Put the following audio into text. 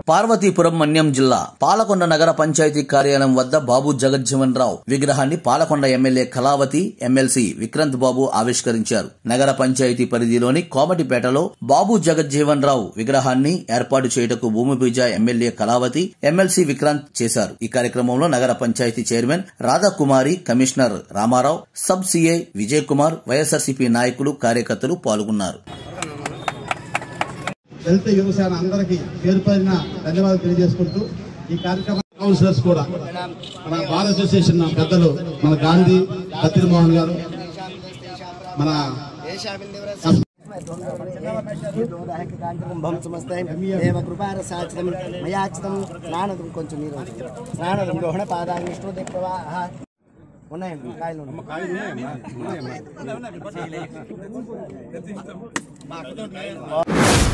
పార్వతీపురం మన్యం జిల్లా పాలకొండ నగర పంచాయతీ కార్యాలయం వద్ద బాబు జగజ్జీవన్ రావు విగ్రహాన్ని పాలకొండ ఎమ్మెల్యే కళావతి ఎమ్మెల్సీ విక్రాంత్ బాబు ఆవిష్కరించారు నగర పంచాయతీ పరిధిలోని కోమటిపేటలో బాబు జగజ్జీవన్ రావు విగ్రహాన్ని ఏర్పాటు చేయుటకు భూమి పూజ ఎమ్మెల్యే కళావతి ఎమ్మెల్సీ విక్రాంత్ చేశారు ఈ కార్యక్రమంలో నగర panchayat chairman Radhakumari commissioner Ramarao sub CI Vijay Kumar YSRCP నాయకులు కార్యకర్తలు పాల్గొన్నారు దళిత యువసేన అందరికీ పేరు పైన ధన్యవాదాలు తెలియజేసుకుంటూ ఈ కార్యక్రమం కౌన్సిలర్స్ కూడా మన బార్ అసోసియేషన్ పెద్దలు మన గాంధీ బత్తిరి మోహన్ గారు మన కుంభం సమస్తే దేవ కృపారసాచితం మయాచితం స్నానదం కొంచెం నీరు స్నానదం గ్రహణ పాదాలు విష్ణు ప్రవాహ ఉన్నాయండి కాయలు ఉన్నాయి.